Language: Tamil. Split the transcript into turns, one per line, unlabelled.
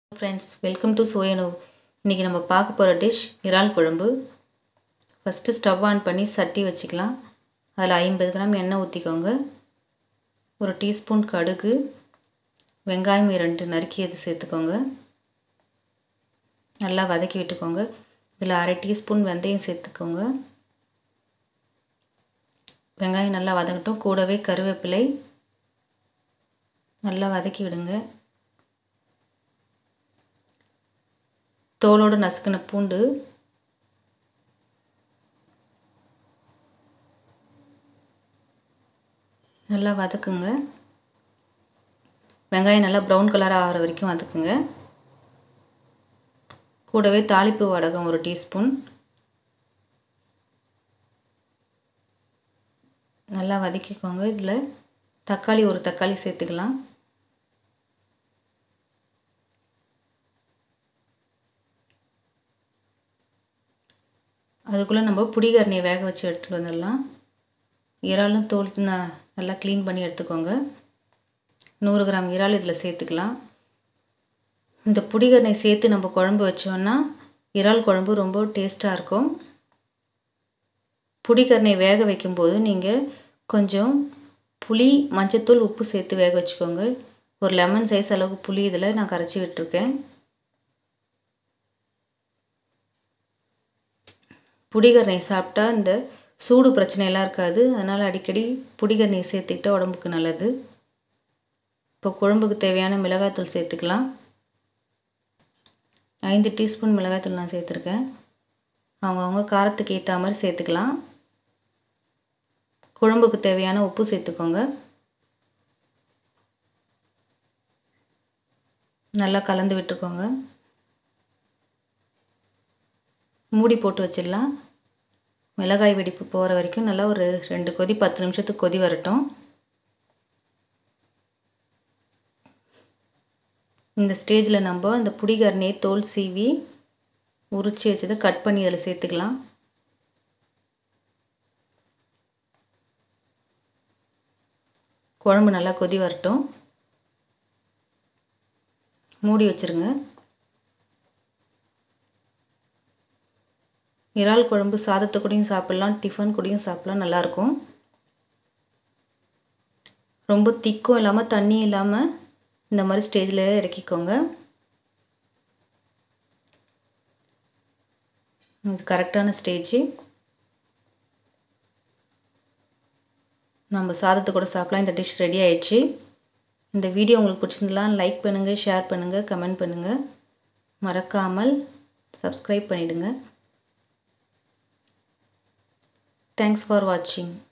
ஃப்ரெண்ட்ஸ் வெல்கம் டு சோயனோ இன்றைக்கி நம்ம பார்க்க போகிற டிஷ் இறால் குழம்பு ஃபஸ்ட்டு ஸ்டவ் ஆன் பண்ணி சட்டி வச்சுக்கலாம் அதில் ஐம்பது கிராம் எண்ணெய் ஊற்றிக்கோங்க ஒரு டீஸ்பூன் கடுகு வெங்காயம் இரண்டு நறுக்கியது சேர்த்துக்கோங்க நல்லா வதக்கி விட்டுக்கோங்க இதில் அரை டீஸ்பூன் வெந்தயம் சேர்த்துக்கோங்க வெங்காயம் நல்லா வதங்கட்டும் கூடவே கருவேப்பிலை நல்லா வதக்கி விடுங்க தோலோடு நசுக்கின பூண்டு நல்லா வதக்குங்க வெங்காயம் நல்லா ப்ரௌன் கலர் ஆகிற வரைக்கும் வதக்குங்க கூடவே தாளிப்பு வடகம் ஒரு டீஸ்பூன் நல்லா வதக்கிக்கோங்க இதில் தக்காளி ஒரு தக்காளி சேர்த்துக்கலாம் அதுக்குள்ளே நம்ம புடிகரணியை வேக வச்சு எடுத்துகிட்டு வந்துடலாம் இறாலும் தோல் நல்லா க்ளீன் பண்ணி எடுத்துக்கோங்க நூறு கிராம் இறால் இதில் சேர்த்துக்கலாம் இந்த புடிகரணை சேர்த்து நம்ம குழம்பு வச்சோன்னா இறால் குழம்பு ரொம்ப டேஸ்ட்டாக இருக்கும் புடிகரணை வேக வைக்கும்போது நீங்கள் கொஞ்சம் புளி மஞ்சத்தூள் உப்பு சேர்த்து வேக வச்சுக்கோங்க ஒரு லெமன் சைஸ் அளவுக்கு புளி இதில் நான் கரைச்சி விட்டுருக்கேன் புடிகரணை சாப்பிட்டா இந்த சூடு பிரச்சனையெல்லாம் இருக்காது அதனால் அடிக்கடி புடிகரணை சேர்த்துக்கிட்டால் உடம்புக்கு நல்லது இப்போ குழம்புக்கு தேவையான மிளகாய்த்தூள் சேர்த்துக்கலாம் ஐந்து டீஸ்பூன் மிளகாய்த்தூள் நான் சேர்த்துருக்கேன் அவங்கவுங்க காரத்துக்கு ஏற்ற மாதிரி சேர்த்துக்கலாம் குழம்புக்கு தேவையான உப்பு சேர்த்துக்கோங்க நல்லா கலந்து விட்டுக்கோங்க மூடி போட்டு வச்சிடலாம் மிளகாய் வெடிப்பு போகிற வரைக்கும் நல்லா ஒரு ரெண்டு கொதி பத்து நிமிஷத்துக்கு கொதி வரட்டும் இந்த ஸ்டேஜில் நம்ம அந்த புடிகரணியை தோல் சீவி உரிச்சி வச்சதை கட் பண்ணி அதில் சேர்த்துக்கலாம் குழம்பு நல்லா கொதி வரட்டும் மூடி வச்சுருங்க இறால் குழம்பு சாதத்தை கூடயும் சாப்பிட்லாம் டிஃபன் கூடயும் சாப்பிட்லாம் நல்லாயிருக்கும் ரொம்ப திக்கும் இல்லாமல் தண்ணி இல்லாமல் இந்த மாதிரி ஸ்டேஜில் இறக்கிக்கோங்க இது கரெக்டான ஸ்டேஜ் நம்ம சாதத்தை கூட சாப்பிட்லாம் இந்த டிஷ் ரெடி ஆயிடுச்சு இந்த வீடியோ உங்களுக்கு பிடிச்சிருந்தலாம் லைக் பண்ணுங்கள் ஷேர் பண்ணுங்கள் கமெண்ட் பண்ணுங்கள் மறக்காமல் சப்ஸ்கிரைப் பண்ணிவிடுங்க Thanks for watching.